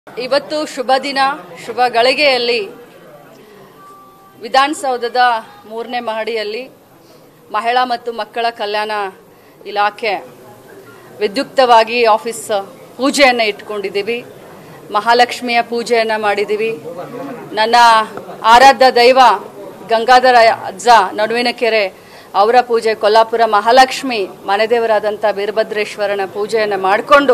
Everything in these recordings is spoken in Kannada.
ಇವತ್ತು ಶುಭ ದಿನ ಶುಭ ಗಳಿಗೆಯಲ್ಲಿ ವಿಧಾನಸೌಧದ ಮೂರನೇ ಮಹಡಿಯಲ್ಲಿ ಮಹಿಳಾ ಮತ್ತು ಮಕ್ಕಳ ಕಲ್ಯಾಣ ಇಲಾಖೆ ವಿದ್ಯುಕ್ತವಾಗಿ ಆಫೀಸ್ ಪೂಜೆಯನ್ನು ಇಟ್ಕೊಂಡಿದ್ದೀವಿ ಮಹಾಲಕ್ಷ್ಮಿಯ ಪೂಜೆಯನ್ನು ಮಾಡಿದ್ದೀವಿ ನನ್ನ ಆರಾಧ್ಯ ದೈವ ಗಂಗಾಧರ ಅಜ್ಜ ನಡುವಿನಕೆರೆ ಅವರ ಪೂಜೆ ಕೊಲ್ಲಾಪುರ ಮಹಾಲಕ್ಷ್ಮಿ ಮನೆದೇವರಾದಂಥ ವೀರಭದ್ರೇಶ್ವರನ ಪೂಜೆಯನ್ನು ಮಾಡಿಕೊಂಡು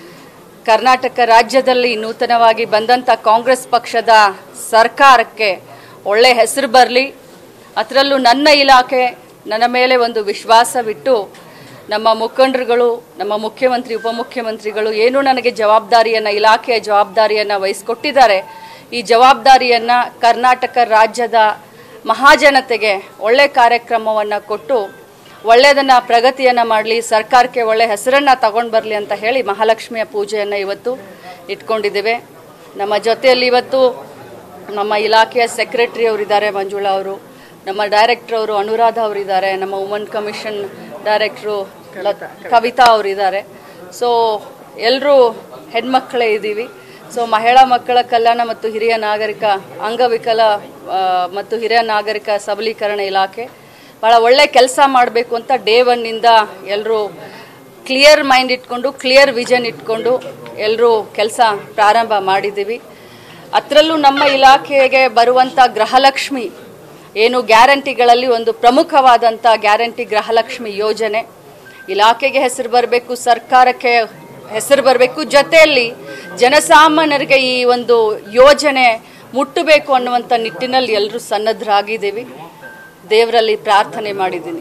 ಕರ್ನಾಟಕ ರಾಜ್ಯದಲ್ಲಿ ನೂತನವಾಗಿ ಬಂದಂಥ ಕಾಂಗ್ರೆಸ್ ಪಕ್ಷದ ಸರ್ಕಾರಕ್ಕೆ ಒಳ್ಳೆ ಹೆಸರು ಬರಲಿ ಅದರಲ್ಲೂ ನನ್ನ ಇಲಾಖೆ ನನ್ನ ಮೇಲೆ ಒಂದು ವಿಶ್ವಾಸವಿಟ್ಟು ನಮ್ಮ ಮುಖಂಡರುಗಳು ನಮ್ಮ ಮುಖ್ಯಮಂತ್ರಿ ಉಪಮುಖ್ಯಮಂತ್ರಿಗಳು ಏನು ನನಗೆ ಜವಾಬ್ದಾರಿಯನ್ನು ಇಲಾಖೆಯ ಜವಾಬ್ದಾರಿಯನ್ನು ವಹಿಸಿಕೊಟ್ಟಿದ್ದಾರೆ ಈ ಜವಾಬ್ದಾರಿಯನ್ನು ಕರ್ನಾಟಕ ರಾಜ್ಯದ ಮಹಾಜನತೆಗೆ ಒಳ್ಳೆ ಕಾರ್ಯಕ್ರಮವನ್ನು ಕೊಟ್ಟು ಒಳ್ಳೆಯದನ್ನ ಪ್ರಗತಿಯನ್ನ ಮಾಡಲಿ ಸರ್ಕಾರಕ್ಕೆ ಒಳ್ಳೆ ಹೆಸರನ್ನ ತಗೊಂಡು ಬರಲಿ ಅಂತ ಹೇಳಿ ಮಹಾಲಕ್ಷ್ಮಿಯ ಪೂಜೆಯನ್ನು ಇವತ್ತು ಇಟ್ಕೊಂಡಿದ್ದೇವೆ ನಮ್ಮ ಜೊತೆಯಲ್ಲಿ ಇವತ್ತು ನಮ್ಮ ಇಲಾಖೆಯ ಸೆಕ್ರೆಟರಿ ಅವರಿದ್ದಾರೆ ಮಂಜುಳಾ ಅವರು ನಮ್ಮ ಡೈರೆಕ್ಟರ್ ಅವರು ಅನುರಾಧ ಅವರಿದ್ದಾರೆ ನಮ್ಮ ವುಮನ್ ಕಮಿಷನ್ ಡೈರೆಕ್ಟ್ರು ಕವಿತಾ ಅವರಿದ್ದಾರೆ ಸೊ ಎಲ್ಲರೂ ಹೆಣ್ಮಕ್ಕಳೇ ಇದ್ದೀವಿ ಸೊ ಮಹಿಳಾ ಮಕ್ಕಳ ಕಲ್ಯಾಣ ಮತ್ತು ಹಿರಿಯ ನಾಗರಿಕ ಅಂಗವಿಕಲ ಆ, ಮತ್ತು ಹಿರಿಯ ನಾಗರಿಕ ಸಬಲೀಕರಣ ಇಲಾಖೆ ಭಾಳ ಒಳ್ಳೆ ಕೆಲಸ ಮಾಡಬೇಕು ಅಂತ ಡೇ ಒನ್ನಿಂದ ಎಲ್ಲರೂ ಕ್ಲಿಯರ್ ಮೈಂಡ್ ಇಟ್ಕೊಂಡು ಕ್ಲಿಯರ್ ವಿಷನ್ ಇಟ್ಕೊಂಡು ಎಲ್ಲರೂ ಕೆಲಸ ಪ್ರಾರಂಭ ಮಾಡಿದ್ದೀವಿ ಅದರಲ್ಲೂ ನಮ್ಮ ಇಲಾಖೆಗೆ ಬರುವಂಥ ಗೃಹಲಕ್ಷ್ಮಿ ಏನು ಗ್ಯಾರಂಟಿಗಳಲ್ಲಿ ಒಂದು ಪ್ರಮುಖವಾದಂಥ ಗ್ಯಾರಂಟಿ ಗೃಹಲಕ್ಷ್ಮಿ ಯೋಜನೆ ಇಲಾಖೆಗೆ ಹೆಸರು ಬರಬೇಕು ಸರ್ಕಾರಕ್ಕೆ ಹೆಸರು ಬರಬೇಕು ಜೊತೆಯಲ್ಲಿ ಜನಸಾಮಾನ್ಯರಿಗೆ ಈ ಒಂದು ಯೋಜನೆ ಮುಟ್ಟಬೇಕು ಅನ್ನುವಂಥ ನಿಟ್ಟಿನಲ್ಲಿ ಎಲ್ಲರೂ ಸನ್ನದ್ಧರಾಗಿದ್ದೀವಿ ದೇವರಲ್ಲಿ ಪ್ರಾರ್ಥನೆ ಮಾಡಿದ್ದೀನಿ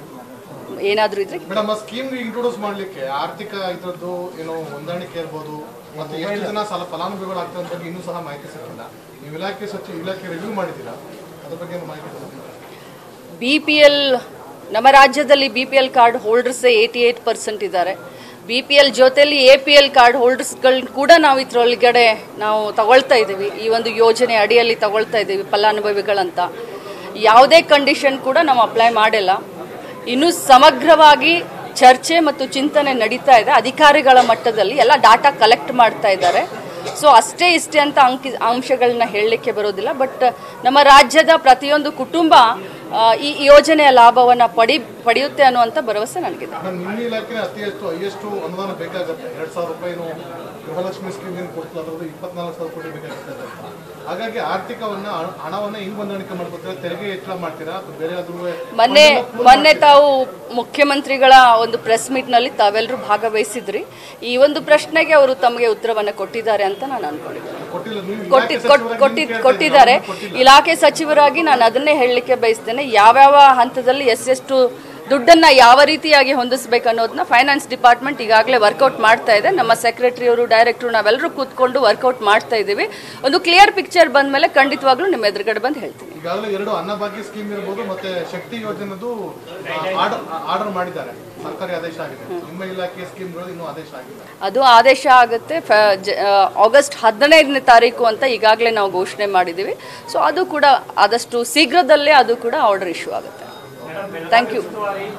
ಏನಾದರೂ ಇದ್ರೆ ಮೇಡಮ್ ಆ ಸ್ಕೀಮ್ ಇಂಟ್ರೊಡ್ಯೂಸ್ ಮಾಡ್ಲಿಕ್ಕೆ ಆರ್ಥಿಕ ಇದ್ರದ್ದು ಏನೋ ಹೊಂದಾಣಿಕೆ ಇರ್ಬೋದು ಮತ್ತೆ ಎಷ್ಟು ಜನ ಸಾಲ ಫಲಾನುಭವಿಗಳು ಆಗ್ತದೆ ಅಂತ ಬಗ್ಗೆ ಇನ್ನೂ ಸಹ ಮಾಹಿತಿ ಸಿಕ್ಕಿಲ್ಲ ನೀವು ಇಲಾಖೆ ಸಚಿವ ಇಲಾಖೆ ರಿವ್ಯೂ ಮಾಡಿದ್ದೀರಾ ಅದ್ರ ಬಗ್ಗೆ ಏನು ಮಾಹಿತಿ ಕೊಡ್ತೀರಾ? ಬಿ ಪಿ ಎಲ್ ನಮ್ಮ ರಾಜ್ಯದಲ್ಲಿ B P L card holders eighty eight percent ಇದ್ದಾರೆ ಬಿ ಪಿ ಎಲ್ ಜೊತೆಲಿ ಎ ಪಿ ಎಲ್ ಕಾರ್ಡ್ ಹೋಲ್ಡರ್ಸ್ಗಳನ್ನ ಕೂಡ ನಾವು ಇದ್ರೊಳಗಡೆ ನಾವು ತಗೊಳ್ತಾ ಇದ್ದೀವಿ ಈ ಒಂದು ಯೋಜನೆ ಅಡಿಯಲ್ಲಿ ತಗೊಳ್ತಾ ಇದ್ದೀವಿ ಫಲಾನುಭವಿಗಳಂತ ಯಾವುದೇ ಕಂಡೀಷನ್ ಕೂಡ ನಾವು ಅಪ್ಲೈ ಮಾಡಿಲ್ಲ ಇನ್ನೂ ಸಮಗ್ರವಾಗಿ ಚರ್ಚೆ ಮತ್ತು ಚಿಂತನೆ ನಡೀತಾ ಇದೆ ಅಧಿಕಾರಿಗಳ ಮಟ್ಟದಲ್ಲಿ ಎಲ್ಲ ಡಾಟಾ ಕಲೆಕ್ಟ್ ಮಾಡ್ತಾ ಇದ್ದಾರೆ ಸೊ ಅಷ್ಟೇ ಇಷ್ಟೇ ಅಂತ ಅಂಕಿ ಅಂಶಗಳನ್ನ ಹೇಳಲಿಕ್ಕೆ ಬರೋದಿಲ್ಲ ಬಟ್ ನಮ್ಮ ರಾಜ್ಯದ ಪ್ರತಿಯೊಂದು ಕುಟುಂಬ ಆ, ಈ ಯೋಜನೆಯ ಲಾಭವನ್ನ ಪಡಿ ಪಡೆಯುತ್ತೆ ಅನ್ನುವಂಥ ಭರವಸೆ ನನಗಿದೆ ಮೇಡಮ್ ನಿಮ್ಮ ಇಲಾಖೆ ಅತಿ ಹೆಚ್ಚು ಹೈಯೆಸ್ಟ್ ಅನುದಾನ ಬೇಕಾಗುತ್ತೆ ಎರಡ್ ಸಾವಿರ ರೂಪಾಯಿನು ಗೃಹಲಕ್ಷ್ಮಿ ಸ್ಕೀಮ್ ಏನು ಕೊಡ್ತಿಲ್ಲ ಅದ್ರದ್ದು ಇಪ್ಪತ್ನಾಲ್ಕು ಸಾವಿರ ಕೋಟಿ ಬೇಕಾಗುತ್ತೆ ಅಂತ. ಹಾಗಾಗಿ ಆರ್ಥಿಕವನ್ನ ಹಣ- ಹಣವನ್ನ ಹಿಂಗ್ ಹೊಂದಾಣಿಕೆ ಮಾಡ್ಕೊತೀರಾ ತೆರಿಗೆ ಹೆಚ್ಚಳ ಮಾಡ್ತೀರಾ ಅಥವಾ ಬೇರೆ ಯಾವ್ದಾದ್ರು ಮೊನ್ನೆ ಮೊನ್ನೆ ತಾವು ಮುಖ್ಯಮಂತ್ರಿಗಳ ಒಂದು ಪ್ರೆಸ್ ಮೀಟ್ನಲ್ಲಿ ತಾವೆಲ್ಲರೂ ಭಾಗವಹಿಸಿದ್ರಿ ಈ ಒಂದು ಪ್ರಶ್ನೆಗೆ ಅವರು ತಮಗೆ ಉತ್ತರವನ್ನು ಕೊಟ್ಟಿದ್ದಾರೆ ಅಂತ ನಾನು ಅನ್ಕೊಂಡಿದ್ದೀನಿ ಕೊಟ್ಟಿಲ್ಲ ನೀವು ಕೊಟ್ಟಿ ಇಲಾಖೆ ಕೊಟ್- ಸಚಿವರಾಗಿ ಕೊಟ್ಟಿ ನೀವು ಕೇಳ್ತಾ ಕೊಟ್ಟಿದ್ದಾರೆ ಇದ್ದೀರಾ, ಕೊಟ್ಟಿಲ್ಲ. ಇಲಾಖೆ ಸಚಿವರಾಗಿ ನಾನು ಅದನ್ನೇ ಹೇಳಲಿಕ್ಕೆ ಬಯಸ್ತೇನೆ ಯಾವ್ಯಾವ ಹಂತದಲ್ಲಿ ಎಷ್ಟೆಷ್ಟು ದುಡ್ಡನ್ನ ಯಾವ ರೀತಿಯಾಗಿ ಹೊಂದಿಸ್ಬೇಕು ಅನ್ನೋದನ್ನ ಫೈನಾನ್ಸ್ ಡಿಪಾರ್ಟ್ಮೆಂಟ್ ಈಗಾಗಲೇ ವರ್ಕೌಟ್ ಮಾಡ್ತಾ ಇದೆ ನಮ್ಮ ಸೆಕ್ರೆಟರಿ ಅವರು ಡೈರೆಕ್ಟರ್ ನಾವೆಲ್ಲರೂ ಕೂತ್ಕೊಂಡು ವರ್ಕೌಟ್ ಮಾಡ್ತಾ ಇದ್ದೀವಿ ಒಂದು ಕ್ಲಿಯರ್ ಪಿಕ್ಚರ್ ಬಂದ್ಮೇಲೆ ಖಂಡಿತವಾಗ್ಲೂ ನಿಮ್ಮ ಎದುರುಗಡೆ ಬಂದು ಹೇಳ್ತೀನಿ ಈಗಾಗಲೇ ಎರಡು ಅನ್ನಭಾಗ್ಯ ಸ್ಕೀಮ್ ಇರ್ಬೋದು ಮತ್ತೆ ಶಕ್ತಿ ಯೋಜನೆದು ಆರ್ಡರ್ ಆರ್ಡರ್ ಮಾಡಿದ್ದಾರೆ ಸರ್ಕಾರಿ ಆದೇಶ ಆಗಿದೆ ನಿಮ್ಮ ಇಲಾಖೆಯ ಸ್ಕೀಮ್ಗಳು ಇನ್ನೂ ಆದೇಶ ಆಗಿಲ್ಲ ಅದು ಆದೇಶ ಆಗುತ್ತೆ ಫ- ಜ- ಆ, ಆಗಸ್ಟ್ ಹದಿನೈದನೇ ತಾರೀಕು ಅಂತ ಈಗಾಗಲೇ ನಾವು ಘೋಷಣೆ ಮಾಡಿದ್ದೀವಿ ಸೊ ಅದು ಕೂಡ ಆದಷ್ಟು ಶೀಘ್ರದಲ್ಲೇ ಅದು ಕೂಡ ಆರ್ಡರ್ ಇಶ್ಯೂ ಆಗುತ್ತೆ ಥ್ಯಾಂಕ್ ಯು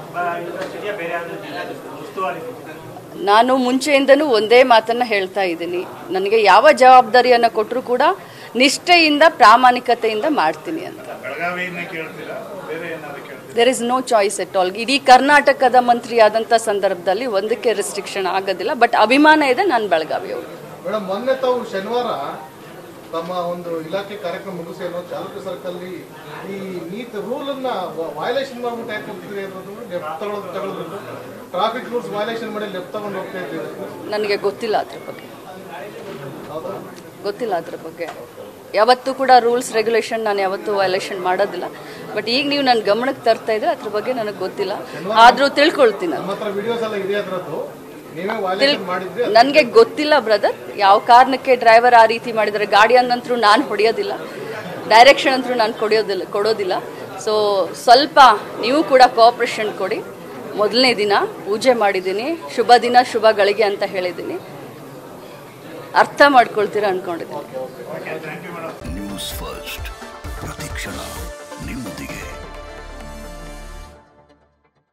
ನಾನು ಮುಂಚೆಯಿಂದನೂ ಒಂದೇ ಮಾತನ್ನ ಹೇಳ್ತಾ ಇದ್ದೀನಿ ನನಗೆ ಯಾವ ಜವಾಬ್ದಾರಿಯನ್ನು ಕೊಟ್ಟರು ಕೂಡ ನಿಷ್ಠೆಯಿಂದ ಪ್ರಾಮಾಣಿಕತೆಯಿಂದ ಮಾಡ್ತೀನಿ ಅಂತ ಬೆಳಗಾವಿಯನ್ನೇ ಕೇಳ್ತೀರಾ ಬೇರೆ ಏನಾದ್ರು ಕೇಳ್ತೀರಾ there is no choice at all ಇಡೀ ಕರ್ನಾಟಕದ ಮಂತ್ರಿ ಆದಂಥ ಸಂದರ್ಭದಲ್ಲಿ ಒಂದಕ್ಕೆ ರೆಸ್ಟ್ರಿಕ್ಷನ್ ಆಗೋದಿಲ್ಲ ಬಟ್ ಅಭಿಮಾನ ಇದೆ ನಾನು ಬೆಳಗಾವಿಯವರು ಮೇಡಮ್ ಮೊನ್ನೆ ತಾವು ಶನಿವಾರ ತಮ್ಮ ಒಂದು ಇಲಾಖೆ ಕಾರ್ಯಕ್ರಮ ಮುಗಿಸಿ ಏನೋ ಚಾಲಕ ಸರ್ಕಲ್ ಈ ನೀಟ್ ರೂಲ್ ಅನ್ನ ವಯಲೇಷನ್ ಮಾಡ್ಬಿಟ್ಟು ಯಾಕೆ ಹೋಗ್ತಿದ್ರಿ ಅನ್ನೋದು ಲೆಫ್ಟ್ ತಗೊಳ್ಳೋದು ತಗೊಳ್ಳೋದು ಟ್ರಾಫಿಕ್ ರೂಲ್ಸ್ ವಯಲೇಷನ್ ಮಾಡಿ ಲೆಫ್ಟ್ ತಗೊಂಡು ಹೋಗ್ತಾ ಇದ್ದೀವಿ ನನಗೆ ಗೊತ್ತಿಲ್ಲ ಅದ್ರ ಬಗ್ಗೆ ಹೌದಾ ಗೊತ್ತಿಲ್ಲ ಅದ್ರ ಬಗ್ಗೆ ಯಾವತ್ತೂ ಕೂಡ ರೂಲ್ಸ್ ರೆಗ್ಯುಲೇಷನ್ ನಾನು ಯಾವತ್ತೂ ವೈಲೇಷನ್ ಮಾಡೋದಿಲ್ಲ ಬಟ್ ಈಗ ನೀವು ನನ್ನ ಗಮನಕ್ಕೆ ತರ್ತಾ ಇದ್ರೆ ಅದ್ರ ಬಗ್ಗೆ ನನಗೆ ಗೊತ್ತಿಲ್ಲ ಆದರೂ ತಿಳ್ಕೊಳ್ತೀನಿ ನಾನು ನಮ್ಮ ಹತ್ರ ವಿಡಿಯೋಸ್ ಎಲ್ಲ ಇದೆ ಅದ್ರದ್ದು ನೀವೇ ವಯಲೇಷನ್ ಮಾಡಿದ್ರಿ ನನಗೆ ಗೊತ್ತಿಲ್ಲ ಬ್ರದರ್ ಯಾವ ಕಾರಣಕ್ಕೆ ಡ್ರೈವರ್ ಆ ರೀತಿ ಮಾಡಿದ್ದಾರೆ ಗಾಡಿಯನ್ನಂತರೂ ನಾನು ಹೊಡೆಯೋದಿಲ್ಲ ಡೈರೆಕ್ಷನ್ ಅಂತೂ ನಾನು ಕೊಡೋದಿಲ್ಲ ಕೊಡೋದಿಲ್ಲ ಸೊ ಸ್ವಲ್ಪ ನೀವು ಕೂಡ ಕೋಆಪ್ರೇಷನ್ ಕೊಡಿ ಮೊದಲನೇ ದಿನ ಪೂಜೆ ಮಾಡಿದ್ದೀನಿ ಶುಭ ದಿನ ಶುಭ ಗಳಿಗೆ ಅಂತ ಹೇಳಿದ್ದೀನಿ ಅರ್ಥ ಮಾಡ್ಕೊಳ್ತೀರಾ ಅನ್ಕೊಂಡಿದ್ದೀನಿ ನ್ಯೂಸ್ ಫಸ್ಟ್ ಪ್ರತಿಕ್ಷಣ ನಿಮ್ಮೊಂದಿಗೆ